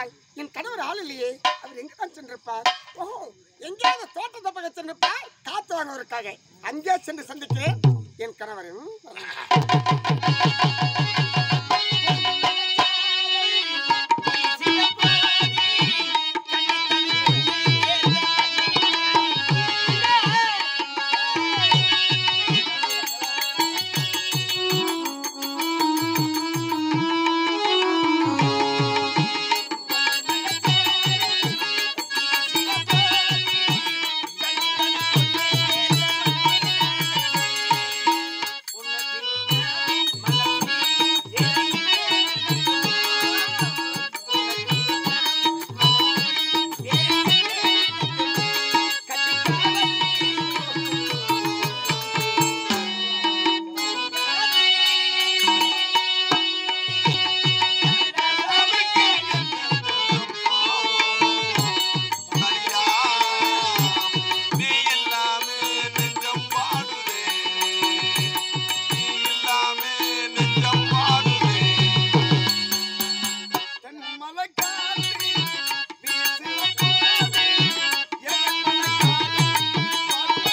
ஆனால் என் கணவர் ஆள் இல்லையே அவர் எங்க தான் சென்றிருப்பார் ஓஹோ எங்கேயாவது தோட்டத்தை பக்கம் சென்றிருப்பார் காத்து வாங்குவதற்காக அங்கே சென்று சந்திக்கிறேன் என் கணவரும் நீ இல்லாமே நெஞ்சம் பாடுதே நீ இல்லாமே நெஞ்சம் பாடுதே தன் மலைக்காற்று வீசுகிற போது என் மனக்காற்று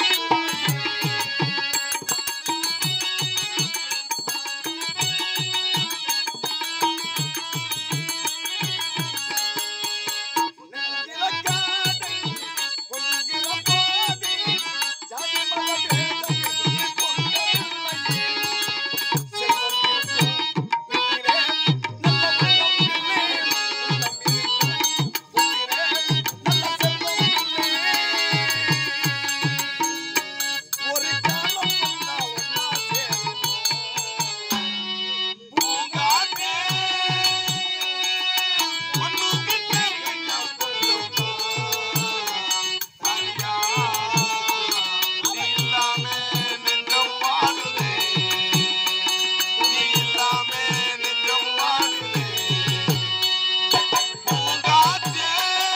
நெஞ்சிலக்காதை பொங்குகிற போது ஜாதி மத பேதமின்றி பொங்கவில்லையே. செல்வம் இருக்கும் வீட்டிலே நல்ல உள்ளம் இல்லை. உள்ளம் இருக்கும் வீட்டிலே நல்ல செல்வம் இல்லை. ஒரு காலம் வந்தா ஒன்னா சேருவோம். பூங்காற்றே மண்ணுக்கிட்ட என்ன சொல்லுமோ தனியா நீ இல்லாமே நெஞ்சம் பாடுதே நீ இல்லாமே நெஞ்சம் பாடுதே பூங்காற்றே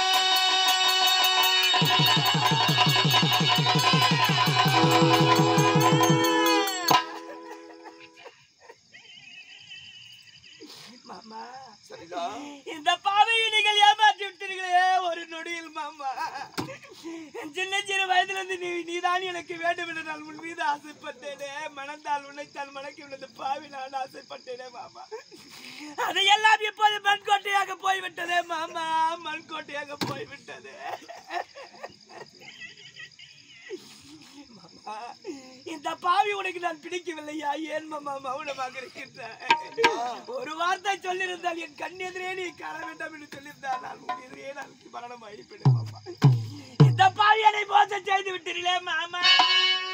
மாமா சரிதான் இந்த பாவையை நீங்கள் ஏமாற்றி விட்டீர்களே ஒரு நொடியில் மாமா என் சின்ன சின்ன வயதுல இருந்து நீ நீதான் எனக்கு வேண்டும் என்று நான் உன் மீது ஆசைப்பட்டேனே மணந்தால் உன்னைத்தான் மணக்கி விழுந்த பாவி நான் ஆசைப்பட்டேனே மாமா அதையெல்லாம் இப்போது மண்கோட்டையாக போய்விட்டதே மாமா மண்கோட்டையாக போய்விட்டது மாமா, இந்த பாவி உனக்கு நான் பிடிக்கவில்லையா ஏன் மாமா மௌனமாக இருக்கின்ற ஒரு வார்த்தை சொல்லியிருந்தால் என் கண் எதிரே நீ காண வேண்டாம் என்று சொல்லியிருந்தால் நான் உன் எதிரே நான் மரணம் அழிப்பிடும் மாமா இந்த பாவி என்னை மோசம் செய்து விட்டீர்களே மாமா